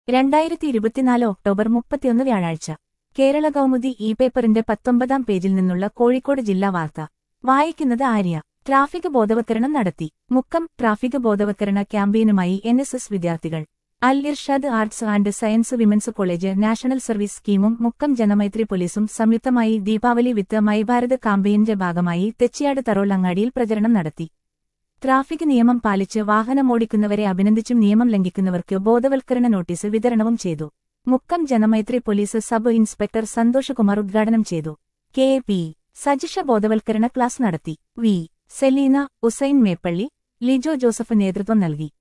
രണ്ടായിരത്തി ഇരുപത്തിനാല് ഒക്ടോബർ മുപ്പത്തിയൊന്ന് വ്യാഴാഴ്ച കേരള കൗമുദി ഇ പേപ്പറിന്റെ പത്തൊമ്പതാം പേജിൽ നിന്നുള്ള കോഴിക്കോട് ജില്ലാ വാർത്ത വായിക്കുന്നത് ആര്യ ട്രാഫിക് ബോധവത്കരണം നടത്തി മുക്കം ട്രാഫിക് ബോധവത്കരണ ക്യാമ്പയിനുമായി എൻ എസ് എസ് വിദ്യാർത്ഥികൾ Al Irshad arts and science women's college national service സ്കീമും മുക്കം ജനമൈത്രി പോലീസും സംയുക്തമായി ദീപാവലി വിത്ത് മൈ ഭാരത് കാമ്പയിന്റെ ഭാഗമായി തെച്ചിയാട് തറോൾ അങ്ങാടിയിൽ പ്രചരണം നടത്തി ട്രാഫിക് നിയമം പാലിച്ച് വാഹനമോടിക്കുന്നവരെ അഭിനന്ദിച്ചും നിയമം ലംഘിക്കുന്നവർക്ക് ബോധവൽക്കരണ നോട്ടീസ് വിതരണവും ചെയ്തു Mukkam Janamaithri police sub inspector Santhoshkumar ഉദ്ഘാടനം ചെയ്തു കെ പി സജിഷ ബോധവൽക്കരണ ക്ലാസ് നടത്തി വി സെലീന ഉസൈൻ മേപ്പള്ളി ലിജോ ജോസഫ് നേതൃത്വം നൽകി